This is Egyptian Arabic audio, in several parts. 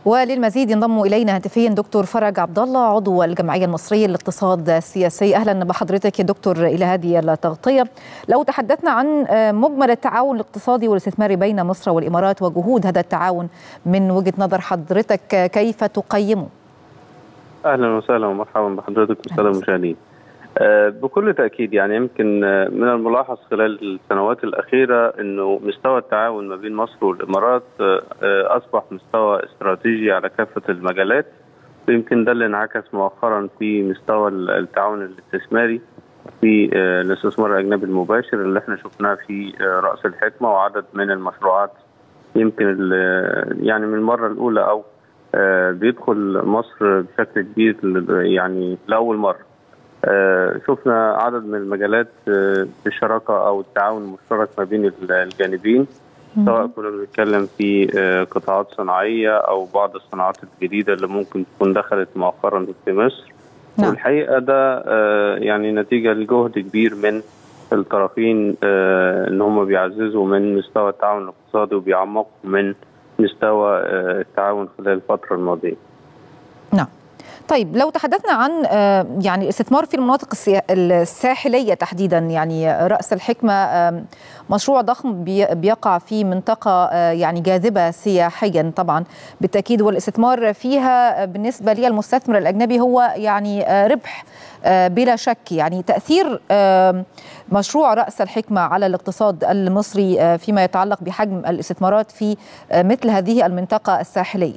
وللمزيد ينضم الينا هاتفيا دكتور فرج عبد الله عضو الجمعيه المصريه للاقتصاد السياسي اهلا بحضرتك يا دكتور الى هذه التغطيه لو تحدثنا عن مجمل التعاون الاقتصادي والاستثماري بين مصر والامارات وجهود هذا التعاون من وجهه نظر حضرتك كيف تقيمه اهلا وسهلا ومرحبا بحضرتك والساده المشاهدين بكل تاكيد يعني يمكن من الملاحظ خلال السنوات الاخيره انه مستوى التعاون ما بين مصر والامارات اصبح مستوى استراتيجي على كافه المجالات ويمكن ده اللي انعكس مؤخرا في مستوى التعاون الاستثماري في الاستثمار الاجنبي المباشر اللي احنا شفناه في راس الحكمه وعدد من المشروعات يمكن يعني من المره الاولى او بيدخل مصر بشكل كبير يعني لاول مره آه شفنا عدد من المجالات آه بالشراكه او التعاون المشترك ما بين الجانبين سواء كنا بنتكلم في آه قطاعات صناعيه او بعض الصناعات الجديده اللي ممكن تكون دخلت مؤخرا في مصر نعم. والحقيقه ده يعني نتيجه لجهد كبير من الطرفين ان هم بيعززوا من مستوى التعاون الاقتصادي وبيعمقوا من مستوى التعاون خلال الفتره الماضيه. نعم. طيب لو تحدثنا عن يعني الاستثمار في المناطق الساحلية تحديدا يعني رأس الحكمة مشروع ضخم بيقع في منطقة يعني جاذبة سياحيا طبعا بالتأكيد والاستثمار فيها بالنسبة للمستثمر الأجنبي هو يعني ربح بلا شك يعني تأثير مشروع رأس الحكمة على الاقتصاد المصري فيما يتعلق بحجم الاستثمارات في مثل هذه المنطقة الساحلية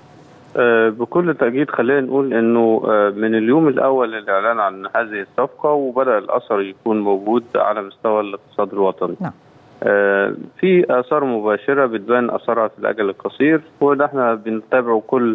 بكل تأكيد خلينا نقول انه من اليوم الاول للاعلان عن هذه الصفقه وبدا الاثر يكون موجود على مستوى الاقتصاد الوطني. نعم. في اثار مباشره بتبان اثرها في الاجل القصير وده احنا بنتابعه كل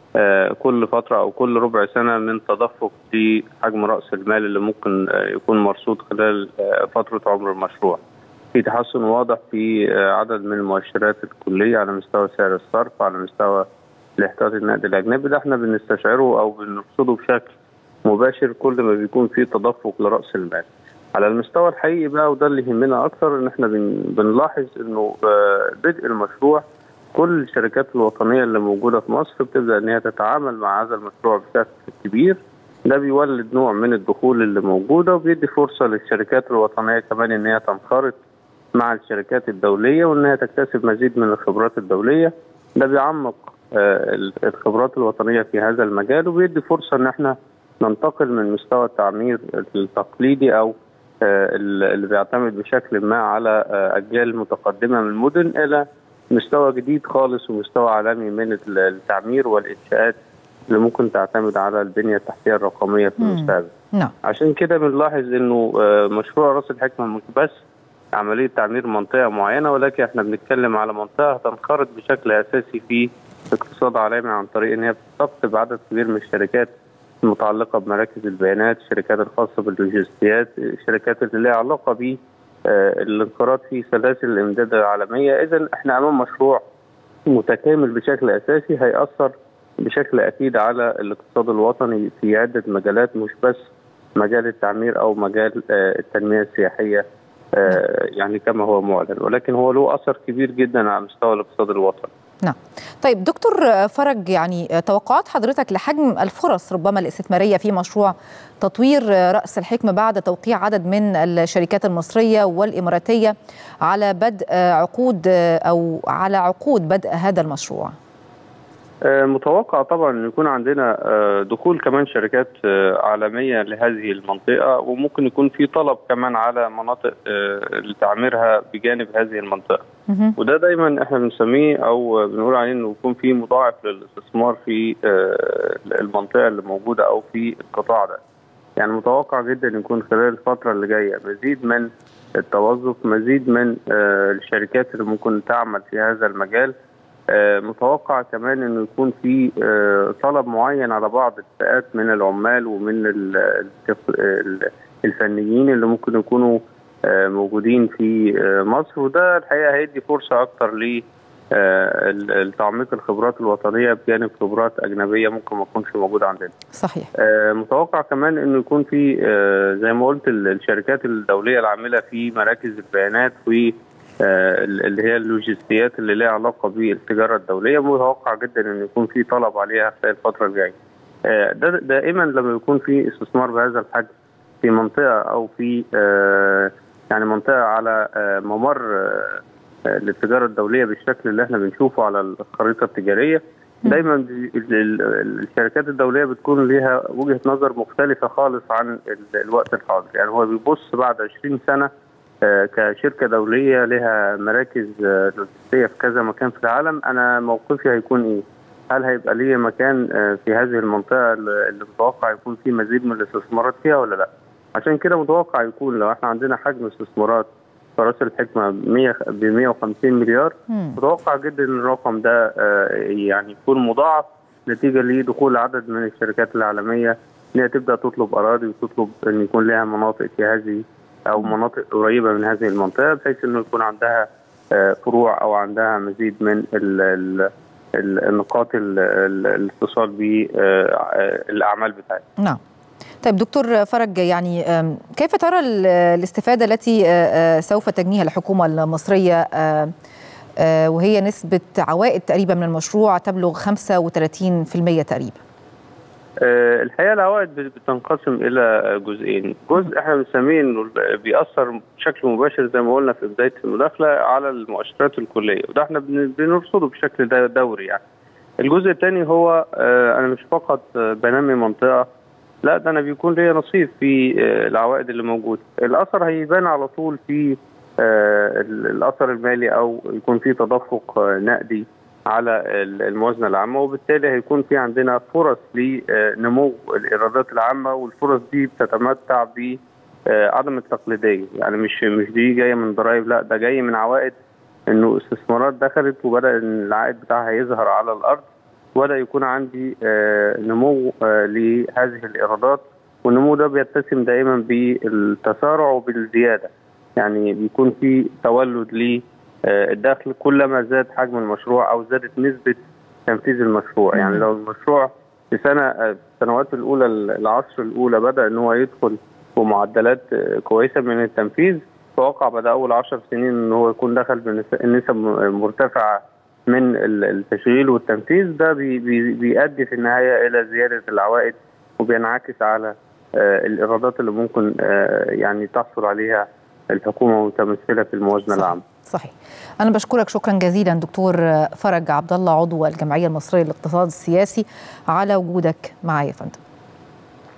كل فتره او كل ربع سنه من تدفق في حجم راس المال اللي ممكن يكون مرصود خلال فتره عمر المشروع. في تحسن واضح في عدد من المؤشرات الكليه على مستوى سعر الصرف على مستوى الاحتياطي النقد الاجنبي ده احنا بنستشعره او بنرصده بشكل مباشر كل ما بيكون في تدفق لراس المال. على المستوى الحقيقي بقى وده اللي يهمنا اكثر ان احنا بنلاحظ انه بدء المشروع كل الشركات الوطنيه اللي موجوده في مصر بتبدا ان هي تتعامل مع هذا المشروع بشكل كبير ده بيولد نوع من الدخول اللي موجوده وبيدي فرصه للشركات الوطنيه كمان ان هي تنخرط مع الشركات الدوليه وان هي تكتسب مزيد من الخبرات الدوليه ده بيعمق الخبرات الوطنيه في هذا المجال وبيدي فرصه ان احنا ننتقل من مستوى التعمير التقليدي او اللي بيعتمد بشكل ما على اجيال متقدمه من المدن الى مستوى جديد خالص ومستوى عالمي من التعمير والانشاءات اللي ممكن تعتمد على البنيه التحتيه الرقميه في المستقبل. نعم. عشان كده بنلاحظ انه مشروع راس الحكمه مش بس عمليه تعمير منطقه معينه ولكن احنا بنتكلم على منطقه تنخرط بشكل اساسي في اقتصاد عالمي عن طريق ان هي بتستقطب عدد كبير من الشركات المتعلقه بمراكز البيانات، الشركات الخاصه باللوجستيات، الشركات اللي لها علاقه ب الانخراط في سلاسل الامداد العالميه، اذا احنا امام مشروع متكامل بشكل اساسي هيأثر بشكل اكيد على الاقتصاد الوطني في عده مجالات مش بس مجال التعمير او مجال التنميه السياحيه يعني كما هو معلن ولكن هو له اثر كبير جدا على مستوى الاقتصاد الوطني. نعم طيب دكتور فرج يعني توقعات حضرتك لحجم الفرص ربما الاستثمارية في مشروع تطوير رأس الحكمة بعد توقيع عدد من الشركات المصرية والإماراتية على بدء عقود أو على عقود بدء هذا المشروع متوقع طبعا ان يكون عندنا دخول كمان شركات عالميه لهذه المنطقه وممكن يكون في طلب كمان على مناطق لتعميرها بجانب هذه المنطقه وده دايما احنا بنسميه او بنقول عليه انه يكون في مضاعف للاستثمار في المنطقه اللي موجوده او في القطاع ده يعني متوقع جدا يكون خلال الفتره اللي جايه مزيد من التوظف مزيد من الشركات اللي ممكن تعمل في هذا المجال متوقع كمان انه يكون في طلب معين على بعض الفئات من العمال ومن الفنيين اللي ممكن يكونوا موجودين في مصر وده الحقيقه هيدي فرصه اكتر ل تعميق الخبرات الوطنيه بجانب خبرات اجنبيه ممكن ما تكونش موجوده عندنا. صحيح. متوقع كمان انه يكون في زي ما قلت الشركات الدوليه العامله في مراكز البيانات و اللي هي اللوجستيات اللي لها علاقه بالتجاره الدوليه متوقع جدا ان يكون في طلب عليها في الفتره الجايه. ده دائما لما يكون في استثمار بهذا الحجم في منطقه او في يعني منطقه على ممر للتجاره الدوليه بالشكل اللي احنا بنشوفه على الخريطه التجاريه دايما الشركات الدوليه بتكون ليها وجهه نظر مختلفه خالص عن الوقت الحاضر يعني هو بيبص بعد 20 سنه كشركه دوليه لها مراكز لوجستيه في كذا مكان في العالم انا موقفي هيكون ايه؟ هل هيبقى لي مكان في هذه المنطقه اللي متوقع يكون في مزيد من الاستثمارات فيها ولا لا؟ عشان كده متوقع يكون لو احنا عندنا حجم استثمارات في راس الحكمه ب 150 مليار متوقع جدا ان الرقم ده يعني يكون مضاعف نتيجه لدخول عدد من الشركات العالميه ان هي تبدا تطلب اراضي وتطلب ان يكون لها مناطق في هذه او مناطق قريبه من هذه المنطقه بحيث انه يكون عندها فروع او عندها مزيد من ال النقاط الاتصال بالاعمال بتاعتها. نعم. طيب دكتور فرج يعني كيف ترى الاستفادة التي سوف تجنيها الحكومة المصرية وهي نسبة عوائد تقريبا من المشروع تبلغ 35% تقريبا الحقيقة العوائد بتنقسم إلى جزئين جزء احنا بنسميه انه بيأثر بشكل مباشر زي ما قلنا في بداية المداخلة على المؤشرات الكلية وده احنا بنرصده بشكل دوري يعني الجزء الثاني هو أنا مش فقط بنمي منطقة لا ده انا بيكون ليا نصيب في العوائد اللي موجوده الاثر هيبان على طول في الاثر المالي او يكون في تدفق نقدي على الموازنه العامه وبالتالي هيكون في عندنا فرص لنمو الايرادات العامه والفرص دي بتتمتع بعدم التقليديه يعني مش مش دي جايه من ضرائب لا ده جاي من عوائد انه استثمارات دخلت وبدا العائد بتاعها يظهر على الارض ولا يكون عندي نمو لهذه الايرادات والنمو ده بيتسم دائما بالتسارع وبالزياده يعني بيكون في تولد للدخل كلما زاد حجم المشروع او زادت نسبه تنفيذ المشروع يعني لو المشروع في سنه في السنوات الاولى العصر الاولى بدا ان هو يدخل بمعدلات كويسه من التنفيذ توقع بعد اول 10 سنين ان هو يكون دخل بنسب مرتفعه من التشغيل والتنفيذ ده بي بي بيؤدي في النهايه الى زياده العوائد وبينعكس على الايرادات اللي ممكن يعني تحصل عليها الحكومه متمثله في الموازنه العامه. صحيح. انا بشكرك شكرا جزيلا دكتور فرج عبد الله عضو الجمعيه المصريه للاقتصاد السياسي على وجودك معايا يا فندم.